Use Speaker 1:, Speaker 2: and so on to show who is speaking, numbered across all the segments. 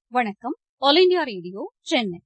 Speaker 1: வணக்கம் all India radio Chennai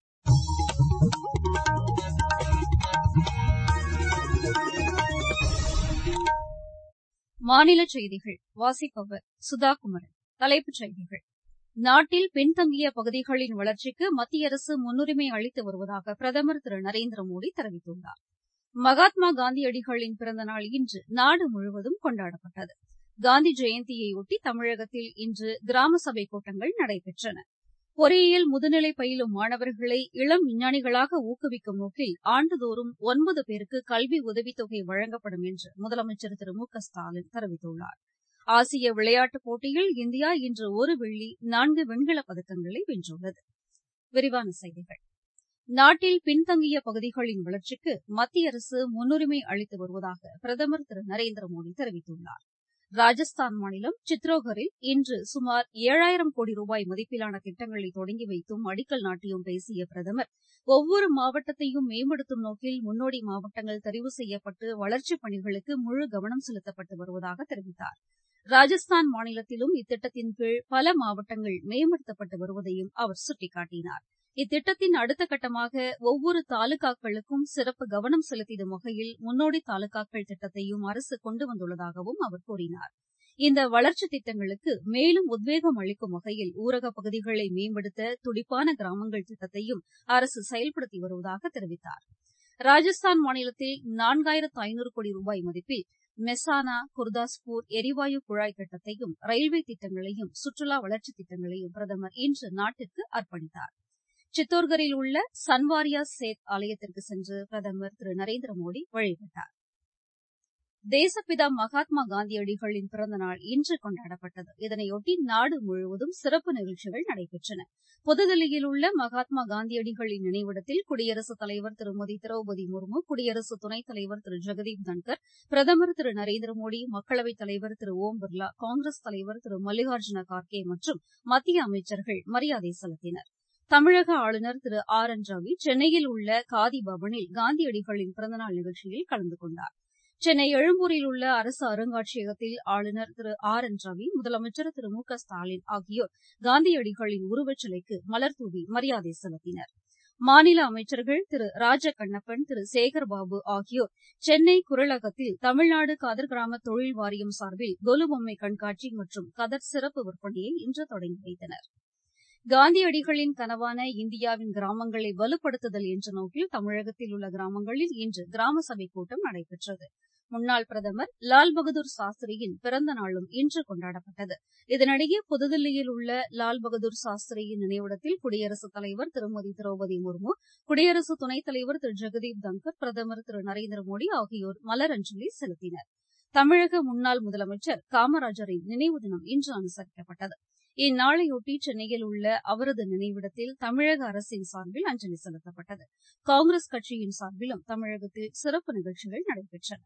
Speaker 1: மாநில செய்திகள் வாசிப்பவர் சுதா குமரன் தலைப்புச் செய்திகள் நாட்டில் பின்தங்கிய பகுதிகளின் வளர்ச்சிக்கு மத்திய அரசு முன்னுரிமை அளித்து வருவதாக பிரதமர் திரு நரேந்திர மோடி தெரிவித்துள்ளார் மகாத்மா காந்தியடிகளின் பிறந்த நாள் இன்று நாடு முழுவதும் கொண்டாடப்பட்டது காந்தி ஜெயந்தியையொட்டி தமிழகத்தில் இன்று கிராம சபை கூட்டங்கள் நடைபெற்றன பொறியியல் முதுநிலை பயிலும் மாணவர்களை இளம் விஞ்ஞானிகளாக ஊக்குவிக்கும் நோக்கில் ஆண்டுதோறும் ஒன்பது பேருக்கு கல்வி உதவித்தொகை வழங்கப்படும் என்று முதலமைச்சர் திரு மு க ஸ்டாலின் தெரிவித்துள்ளார் ஆசிய விளையாட்டுப் போட்டியில் இந்தியா இன்று ஒரு வெள்ளி நான்கு வெண்கலப் பதக்கங்களை வென்றுள்ளது விரிவான செய்திகள் நாட்டில் பின்தங்கிய பகுதிகளின் வளர்ச்சிக்கு மத்திய அரசு முன்னுரிமை அளித்து வருவதாக பிரதமர் திரு நரேந்திர மோடி தெரிவித்துள்ளார் ராஜஸ்தான் மாநிலம் சித்ரோகரில் இன்று சுமார் ஏழாயிரம் கோடி ரூபாய் மதிப்பிலான திட்டங்களை தொடங்கி வைத்தும் அடிக்கல் நாட்டியும் பேசிய பிரதமர் ஒவ்வொரு மாவட்டத்தையும் மேம்படுத்தும் நோக்கில் முன்னோடி மாவட்டங்கள் தெரிவு செய்யப்பட்டு வளர்ச்சிப் பணிகளுக்கு முழு கவனம் செலுத்தப்பட்டு வருவதாக தெரிவித்தார் ராஜஸ்தான் மாநிலத்திலும் இத்திட்டத்தின் கீழ் பல மாவட்டங்கள் மேம்படுத்தப்பட்டு வருவதையும் அவர் சுட்டிக்காட்டினார் இத்திட்டத்தின் அடுத்த கட்டமாக ஒவ்வொரு தாலுகாக்களுக்கும் சிறப்பு கவனம் செலுத்திடும் வகையில் முன்னோடி தாலுகாக்கள் திட்டத்தையும் அரசு கொண்டு வந்துள்ளதாகவும் அவர் கூறினார் இந்த வளர்ச்சித் திட்டங்களுக்கு மேலும் உத்வேகம் அளிக்கும் வகையில் ஊரகப் பகுதிகளை மேம்படுத்த துடிப்பான கிராமங்கள் திட்டத்தையும் அரசு செயல்படுத்தி வருவதாக தெரிவித்தார் ராஜஸ்தான் மாநிலத்தில் நான்காயிரத்து ஐநூறு கோடி ரூபாய் மதிப்பில் மெசானா குர்தாஸ்பூர் எரிவாயு குழாய் திட்டத்தையும் ரயில்வே திட்டங்களையும் சுற்றுலா வளர்ச்சித் திட்டங்களையும் பிரதமர் இன்று நாட்டிற்கு அர்ப்பணித்தார் சித்தோர்கரில் உள்ள சன்வாரியா சேத் ஆலயத்திற்கு சென்று பிரதமர் திரு நரேந்திர மோடி வழிபட்டார் தேசப்பிதா மகாத்மா காந்தியடிகளின் பிறந்த நாள் இன்று கொண்டாடப்பட்டது இதனையொட்டி நாடு முழுவதும் சிறப்பு நிகழ்ச்சிகள் நடைபெற்றன புதுதில்லியில் உள்ள மகாத்மா காந்தியடிகளின் நினைவிடத்தில் குடியரசுத் தலைவர் திருமதி திரௌபதி முர்மு குடியரசு துணைத் தலைவர் திரு ஜெகதீப் தன்கர் பிரதமர் திரு நரேந்திர மோடி மக்களவைத் தலைவர் திரு ஓம் பிர்லா காங்கிரஸ் தலைவர் திரு மல்லிகார்ஜுன கார்கே மற்றும் மத்திய அமைச்சர்கள் மரியாதை செலுத்தினர் தமிழக ஆளுநர் திரு ஆர் என் ரவி சென்னையில் உள்ள காதி பவனில் காந்தியடிகளின் பிறந்தநாள் நிகழ்ச்சியில் கலந்து கொண்டார் சென்னை எழும்பூரில் உள்ள அரசு அருங்காட்சியகத்தில் ஆளுநர் திரு ஆர் என் ரவி முதலமைச்சர் திரு மு க ஸ்டாலின் ஆகியோர் காந்தியடிகளின் உருவச்சிலைக்கு மலர்தூவி மரியாதை செலுத்தினர் மாநில அமைச்சர்கள் திரு ராஜ கண்ணப்பன் திரு சேகர்பாபு ஆகியோர் சென்னை குரலகத்தில் தமிழ்நாடு கதர் கிராம தொழில் வாரியம் சார்பில் கொலு பொம்மை கண்காட்சி மற்றும் கதர் சிறப்பு விற்பனையை இன்று தொடங்கி வைத்தனா் காந்தியடிகளின் கனவான இந்தியாவின் கிராமங்களை வலுப்படுத்துதல் என்ற நோக்கில் தமிழகத்தில் உள்ள கிராமங்களில் இன்று கிராம சபை கூட்டம் நடைபெற்றது முன்னாள் பிரதமர் லால் பகதூர் சாஸ்திரியின் பிறந்த நாளும் இன்று கொண்டாடப்பட்டது இதனிடையே புதுதில்லியில் உள்ள லால் பகதூர் சாஸ்திரியின் நினைவிடத்தில் குடியரசுத் தலைவர் திருமதி திரௌபதி முர்மு குடியரசு துணைத் தலைவர் திரு ஜெகதீப் தங்கர் பிரதமர் திரு நரேந்திர மோடி ஆகியோர் மலரஞ்சலி செலுத்தினர் தமிழக முன்னாள் முதலமைச்சர் காமராஜரின் நினைவு தினம் இன்று அனுசரிக்கப்பட்டது இந்நாளையொட்டி சென்னையில் உள்ள அவரது நினைவிடத்தில் தமிழக அரசின் சார்பில் அஞ்சலி செலுத்தப்பட்டது காங்கிரஸ் கட்சியின் சார்பிலும் தமிழகத்தில் சிறப்பு நிகழ்ச்சிகள் நடைபெற்றன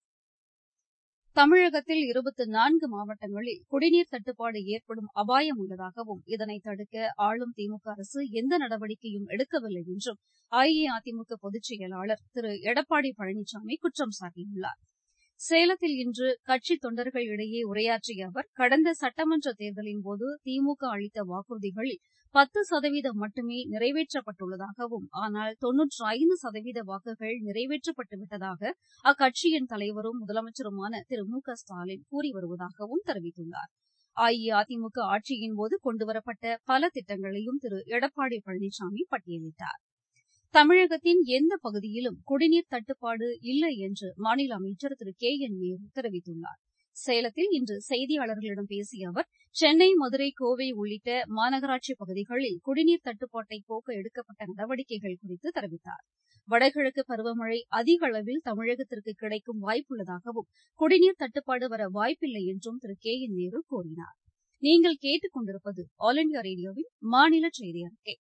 Speaker 1: தமிழகத்தில் இருபத்தி நான்கு மாவட்டங்களில் குடிநீர் தட்டுப்பாடு ஏற்படும் அபாயம் உள்ளதாகவும் இதனை தடுக்க ஆளும் திமுக அரசு எந்த நடவடிக்கையும் எடுக்கவில்லை என்றும் அஇஅதிமுக பொதுச் செயலாளர் திரு எடப்பாடி பழனிசாமி குற்றம் சாட்டியுள்ளார் சேலத்தில் இன்று கட்சித் தொண்டர்கள் இடையே உரையாற்றிய அவர் கடந்த சட்டமன்ற தேர்தலின்போது திமுக அளித்த வாக்குறுதிகளில் பத்து சதவீதம் மட்டுமே நிறைவேற்றப்பட்டுள்ளதாகவும் ஆனால் தொன்னூற்றி ஐந்து சதவீத வாக்குகள் நிறைவேற்றப்பட்டு விட்டதாக அக்கட்சியின் தலைவரும் முதலமைச்சருமான திரு மு க ஸ்டாலின் கூறி வருவதாகவும் தெரிவித்துள்ளார் அஇஅதிமுக ஆட்சியின்போது கொண்டுவரப்பட்ட பல திட்டங்களையும் திரு எடப்பாடி பழனிசாமி பட்டியலிட்டார் தமிழகத்தின் எந்த பகுதியிலும் குடிநீர் தட்டுப்பாடு இல்லை என்று மாநில அமைச்சர் திரு கே என் நேரு தெரிவித்துள்ளார் சேலத்தில் இன்று செய்தியாளர்களிடம் பேசிய அவர் சென்னை மதுரை கோவை உள்ளிட்ட மாநகராட்சி பகுதிகளில் குடிநீர் தட்டுப்பாட்டை போக்க எடுக்கப்பட்ட நடவடிக்கைகள் குறித்து தெரிவித்தார் வடகிழக்கு பருவமழை அதிக அளவில் தமிழகத்திற்கு கிடைக்கும் வாய்ப்புள்ளதாகவும் குடிநீர் தட்டுப்பாடு வர வாய்ப்பில்லை என்றும் திரு கே என் நேரு கூறினார் நீங்கள் கேட்டுக் கொண்டிருப்பது ஆல் இண்டியா ரேடியோவின் மாநில செய்தி அறிக்கை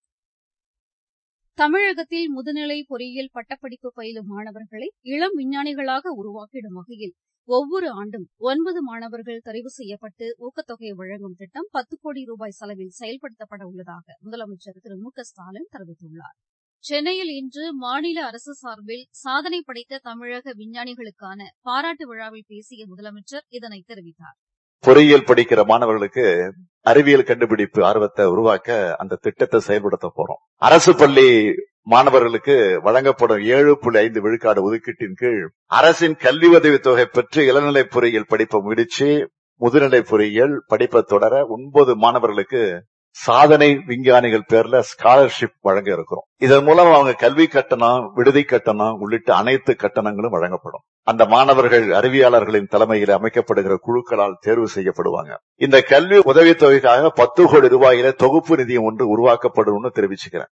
Speaker 1: தமிழகத்தில் முதுநிலை பொறியியல் பட்டப்படிப்பு பயிலும் மாணவர்களை இளம் விஞ்ஞானிகளாக உருவாக்கிடும் வகையில் ஒவ்வொரு ஆண்டும் ஒன்பது மாணவர்கள் தெரிவு செய்யப்பட்டு ஊக்கத்தொகை வழங்கும் திட்டம் பத்து கோடி ரூபாய் செலவில் செயல்படுத்தப்பட உள்ளதாக முதலமைச்சர் திரு மு க ஸ்டாலின் தெரிவித்துள்ளார் சென்னையில் இன்று மாநில அரசு சார்பில் சாதனை படைத்த தமிழக விஞ்ஞானிகளுக்கான பாராட்டு விழாவில் பேசிய முதலமைச்சர் இதனை தெரிவித்தார்
Speaker 2: பொறியியல் படிக்கிற மாணவர்களுக்கு அறிவியல் கண்டுபிடிப்பு ஆர்வத்தை உருவாக்க அந்த திட்டத்தை செயல்படுத்த போறோம் அரசு பள்ளி மாணவர்களுக்கு வழங்கப்படும் ஏழு புள்ளி ஐந்து விழுக்காடு ஒதுக்கீட்டின் கீழ் அரசின் கல்வி உதவித் தொகை பெற்று இளநிலை பொறியியல் படிப்பை முடிச்சு முதுநிலை பொறியியல் படிப்பை தொடர ஒன்பது மாணவர்களுக்கு சாதனை விஞ்ஞானிகள் பேர்ல ஸ்காலர்ஷிப் வழங்க இருக்கிறோம் இதன் மூலம் அவங்க கல்வி கட்டணம் விடுதி கட்டணம் உள்ளிட்ட அனைத்து கட்டணங்களும் வழங்கப்படும் அந்த மாணவர்கள் அறிவியலாளர்களின் தலைமையில் அமைக்கப்படுகிற குழுக்களால் தேர்வு செய்யப்படுவாங்க இந்த கல்வி உதவித்தொகைக்காக பத்து கோடி ரூபாயில தொகுப்பு நிதியம் ஒன்று உருவாக்கப்படும் தெரிவிச்சுக்கிறேன்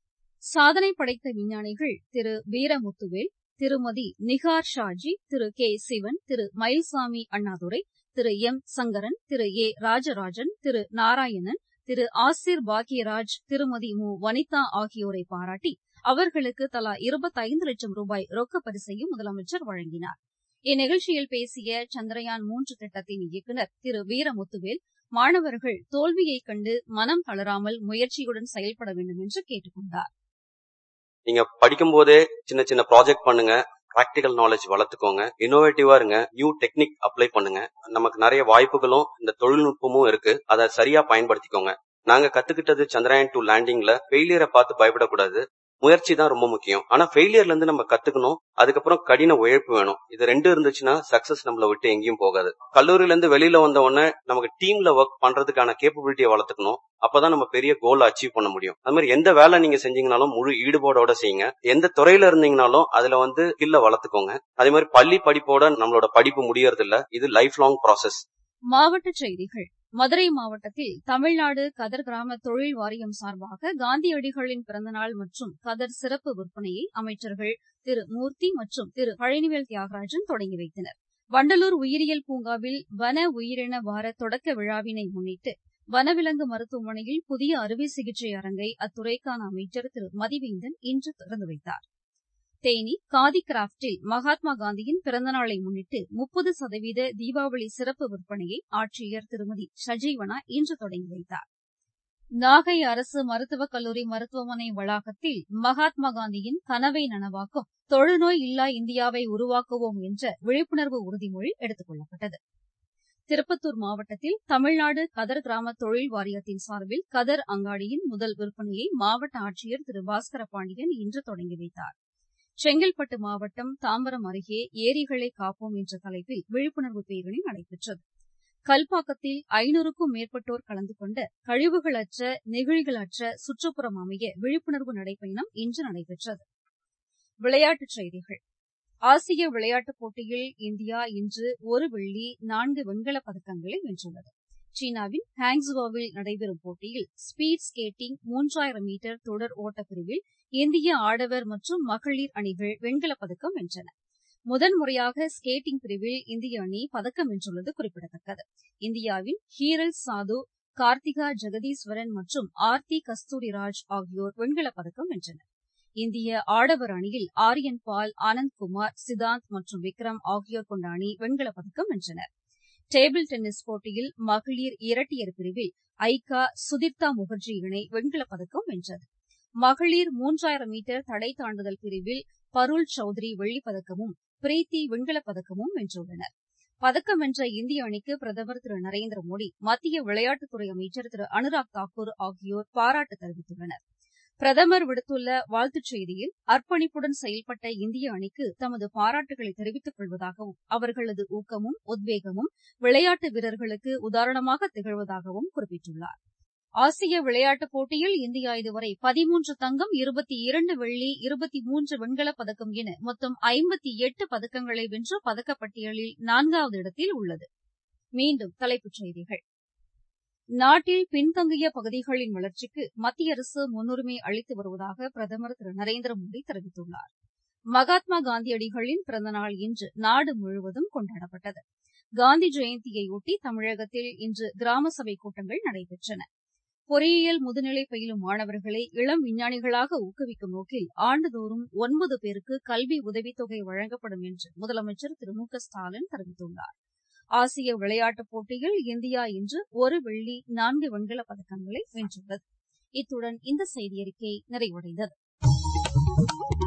Speaker 1: சாதனை படைத்த விஞ்ஞானிகள் திரு வீரமுத்துவேல் திருமதி நிகார் ஷாஜி திரு கே சிவன் திரு மயில்சாமி அண்ணாதுரை திரு எம் சங்கரன் திரு ஏ ராஜராஜன் திரு நாராயணன் திரு ஆசிர் பாக்யராஜ் திருமதி மு வனிதா ஆகியோரை பாராட்டி அவர்களுக்கு தலா இருபத்தைந்து லட்சம் ரூபாய் ரொக்க பரிசையும் முதலமைச்சர் வழங்கினார் இந்நிகழ்ச்சியில் பேசிய சந்திரயான் மூன்று திட்டத்தின் இயக்குநர் திரு வீரமுத்துவேல் மாணவர்கள் தோல்வியைக் கண்டு மனம் தளராமல் முயற்சியுடன் செயல்பட வேண்டும் என்று கேட்டுக் கொண்டார்
Speaker 3: நீங்க படிக்கும் போதே சின்ன சின்ன ப்ராஜெக்ட் பண்ணுங்க ப்ராக்டிக்கல் நாலேஜ் வளர்த்துக்கோங்க இன்னோவேட்டிவா இருங்க நியூ டெக்னிக் அப்ளை பண்ணுங்க நமக்கு நிறைய வாய்ப்புகளும் இந்த தொழில்நுட்பமும் இருக்கு அதை சரியா பயன்படுத்திக்கோங்க நாங்க கத்துக்கிட்டது சந்திரயான் டூ லேண்டிங்ல ஃபெயிலியரை பார்த்து பயப்படக்கூடாது முயற்சி தான் ரொம்ப முக்கியம் ஆனா ஃபெயிலியர்ல இருந்து நம்ம கத்துக்கணும் அதுக்கப்புறம் கடின உழைப்பு வேணும் இது ரெண்டும் இருந்துச்சுன்னா சக்சஸ் நம்மள விட்டு எங்கேயும் போகாது கல்லூரியில இருந்து வெளியில வந்த உடனே நமக்கு டீம்ல ஒர்க் பண்றதுக்கான கேப்பபிலிட்டியை வளர்த்துக்கணும் அப்பதான் நம்ம பெரிய கோல் அச்சீவ் பண்ண முடியும் அது மாதிரி எந்த வேலை நீங்க செஞ்சீங்கனாலும் முழு ஈடுபாடோட செய்யுங்க எந்த துறையில இருந்தீங்கனாலும் அதுல வந்து ஸ்கில்ல வளர்த்துக்கோங்க அதே மாதிரி பள்ளி படிப்போட நம்மளோட படிப்பு முடியறது இல்ல இது லைஃப் லாங் ப்ராசஸ்
Speaker 1: மாவட்ட செய்திகள் மதுரை மாவட்டத்தில் தமிழ்நாடு கதர் கிராம தொழில் வாரியம் சார்பாக காந்தியடிகளின் பிறந்தநாள் மற்றும் கதர் சிறப்பு விற்பனையை அமைச்சர்கள் திரு மூர்த்தி மற்றும் திரு பழனிவேல் தியாகராஜன் தொடங்கி வைத்தனர் வண்டலூர் உயிரியல் பூங்காவில் வன உயிரின வார தொடக்க விழாவினை முன்னிட்டு வனவிலங்கு மருத்துவமனையில் புதிய அறுவை சிகிச்சை அரங்கை அத்துறைக்கான அமைச்சர் திரு மதிவேந்தன் இன்று திறந்து வைத்தார் தேனி காதி கிராப்டில் மகாத்மா காந்தியின் பிறந்தநாளை முன்னிட்டு முப்பது சதவீத தீபாவளி சிறப்பு விற்பனையை ஆட்சியர் திருமதி சஜீவனா இன்று தொடங்கி வைத்தார் நாகை அரசு மருத்துவக் கல்லூரி மருத்துவமனை வளாகத்தில் மகாத்மா காந்தியின் கனவை நனவாக்கும் தொழுநோய் இல்லா இந்தியாவை உருவாக்குவோம் என்ற விழிப்புணர்வு உறுதிமொழி எடுத்துக் கொள்ளப்பட்டது திருப்பத்தூர் மாவட்டத்தில் தமிழ்நாடு கதர் கிராம தொழில் வாரியத்தின் சார்பில் கதர் அங்காடியின் முதல் விற்பனையை மாவட்ட ஆட்சியர் திரு பாஸ்கர பாண்டியன் இன்று தொடங்கி வைத்தார் செங்கல்பட்டு மாவட்டம் தாம்பரம் அருகே ஏரிகளை காப்போம் என்ற தலைப்பில் விழிப்புணர்வு பேரணி நடைபெற்றது கல்பாக்கத்தில் ஐநூறுக்கும் மேற்பட்டோர் கலந்து கொண்ட கழிவுகளற்ற நெகிழிகளற்ற சுற்றுப்புறம் அமைய விழிப்புணர்வு நடைப்பயணம் இன்று நடைபெற்றது விளையாட்டுச் செய்திகள் ஆசிய விளையாட்டுப் போட்டியில் இந்தியா இன்று ஒரு வெள்ளி நான்கு வெண்கலப் பதக்கங்களை வென்றுள்ளது சீனாவின் ஹாங்ஸுவோவில் நடைபெறும் போட்டியில் ஸ்பீட் ஸ்கேட்டிங் மூன்றாயிரம் மீட்டர் தொடர் ஓட்டப் பிரிவில் இந்திய ஆடவர் மற்றும் மகளிர் அணிகள் வெண்கலப் பதக்கம் வென்றன முதன்முறையாக ஸ்கேட்டிங் பிரிவில் இந்திய அணி பதக்கம் வென்றுள்ளது குறிப்பிடத்தக்கது இந்தியாவின் ஹீரல் சாது கார்த்திகா ஜெகதீஸ்வரன் மற்றும் ஆர்த்தி கஸ்தூரிராஜ் ஆகியோர் வெண்கலப் பதக்கம் வென்றனர் இந்திய ஆடவர் அணியில் ஆரியன் பால் ஆனந்த்குமார் சித்தாந்த் மற்றும் விக்ரம் ஆகியோர் கொண்ட அணி வெண்கலப் பதக்கம் வென்றனர் டேபிள் டென்னிஸ் போட்டியில் மகளிர் இரட்டையர் பிரிவில் ஐகா சுதிர்தா முகர்ஜி இணை வெண்கலப் பதக்கம் வென்றது மகளிர் மூன்றாயிரம் மீட்டர் தடை தாண்டுதல் பிரிவில் பருள் சௌத்ரி வெள்ளிப் பதக்கமும் பிரீத்தி வெண்கலப் பதக்கமும் வென்றுள்ளனர் பதக்கம் வென்ற இந்திய அணிக்கு பிரதமர் திரு நரேந்திர மோடி மத்திய விளையாட்டுத்துறை அமைச்சர் திரு அனுராக் தாக்கூர் ஆகியோர் பாராட்டு தெரிவித்துள்ளனர் பிரதமர் விடுத்துள்ள வாழ்த்துச் செய்தியில் அர்ப்பணிப்புடன் செயல்பட்ட இந்திய அணிக்கு தமது பாராட்டுகளை தெரிவித்துக் கொள்வதாகவும் அவர்களது ஊக்கமும் உத்வேகமும் விளையாட்டு வீரர்களுக்கு உதாரணமாக திகழ்வதாகவும் குறிப்பிட்டுள்ளார் ஆசிய விளையாட்டுப் போட்டியில் இந்தியா இதுவரை பதிமூன்று தங்கம் இருபத்தி இரண்டு வெள்ளி இருபத்தி மூன்று வெண்கலப் பதக்கம் என மொத்தம் ஐம்பத்தி எட்டு பதக்கங்களை வென்று பதக்கப்பட்டியலில் நான்காவது இடத்தில் உள்ளது மீண்டும் தலைப்புச் செய்திகள் நாட்டில் பின்தங்கிய பகுதிகளின் வளர்ச்சிக்கு மத்திய அரசு முன்னுரிமை அளித்து வருவதாக பிரதமர் திரு நரேந்திர மோடி தெரிவித்துள்ளார் மகாத்மா காந்தியடிகளின் பிறந்தநாள் இன்று நாடு முழுவதும் கொண்டாடப்பட்டது காந்தி ஜெயந்தியையொட்டி தமிழகத்தில் இன்று கிராம சபை கூட்டங்கள் நடைபெற்றன பொறியியல் முதுநிலை பயிலும் மாணவர்களை இளம் விஞ்ஞானிகளாக ஊக்குவிக்கும் நோக்கில் ஆண்டுதோறும் ஒன்பது பேருக்கு கல்வி உதவித்தொகை வழங்கப்படும் என்று முதலமைச்சர் திரு மு க ஸ்டாலின் தெரிவித்துள்ளார் ஆசிய விளையாட்டுப் போட்டியில் இந்தியா இன்று ஒரு வெள்ளி நான்கு வெண்கலப் பதக்கங்களை வென்றுள்ளது இத்துடன் இந்த செய்தியறிக்கை நிறைவடைந்தது